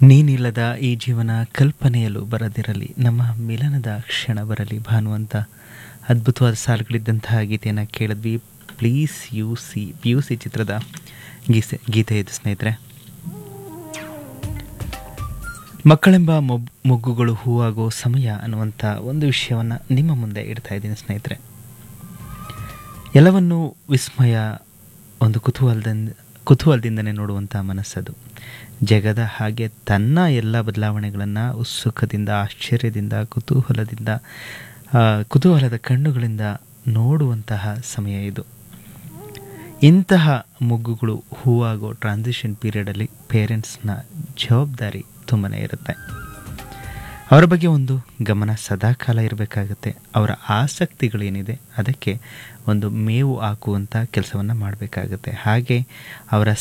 ನೀನಿಲ್ಲದ ಈ ಜೀವನ ಕಲ್ಪನೆಯಲು ಬರದಿರಲಿ ನಮ್ಮ ಮಿಲನದ ಕ್ಷಣ ಬರಲಿ ಭಾನುವಂತ ಅದ್ಭುತವಾದ ಸಾಲುಗಳಿದ್ದಂತಹ ಗೀತೆಯನ್ನು ಕೇಳಿದ್ವಿ please U C P U C ಚಿತ್ರದ ಗೀಸೆ ಗೀತೆ ಇದು ಸ್ನೇಹಿತರೆ ಮಕ್ಕಳೆಂಬ ಮೊಬ್ ಮೊಗ್ಗುಗಳು ಹೂವಾಗೋ ಸಮಯ ಅನ್ನುವಂಥ ಒಂದು ವಿಷಯವನ್ನು ನಿಮ್ಮ ಮುಂದೆ ಇಡ್ತಾ ಇದ್ದೀನಿ ಸ್ನೇಹಿತರೆ ಎಲ್ಲವನ್ನೂ ವಿಸ್ಮಯ ಒಂದು ಕುತೂಹಲದಿಂದ ಕುತೂಹಲದಿಂದನೇ ನೋಡುವಂಥ ಮನಸ್ಸದು ಜಗದ ಹಾಗೆ ತನ್ನ ಎಲ್ಲ ಬದಲಾವಣೆಗಳನ್ನು ಉತ್ಸುಕದಿಂದ ಆಶ್ಚರ್ಯದಿಂದ ಕುತೂಹಲದಿಂದ ಆ, ಕುತೂಹಲದ ಕಣ್ಣುಗಳಿಂದ ನೋಡುವಂತಹ ಸಮಯ ಇದು ಇಂತಹ ಮೊಗ್ಗುಗಳು ಹೂವಾಗೋ ಟ್ರಾನ್ಸಿಷನ್ ಪೀರಿಯಡಲ್ಲಿ ಪೇರೆಂಟ್ಸ್ನ ಜವಾಬ್ದಾರಿ ತುಂಬನೇ ಇರುತ್ತೆ ಅವರ ಬಗ್ಗೆ ಒಂದು ಗಮನ ಸದಾಕಾಲ ಇರಬೇಕಾಗತ್ತೆ ಅವರ ಆಸಕ್ತಿಗಳೇನಿದೆ ಅದಕ್ಕೆ ಒಂದು ಮೇವು ಹಾಕುವಂಥ ಕೆಲಸವನ್ನು ಮಾಡಬೇಕಾಗತ್ತೆ ಹಾಗೆ ಅವರ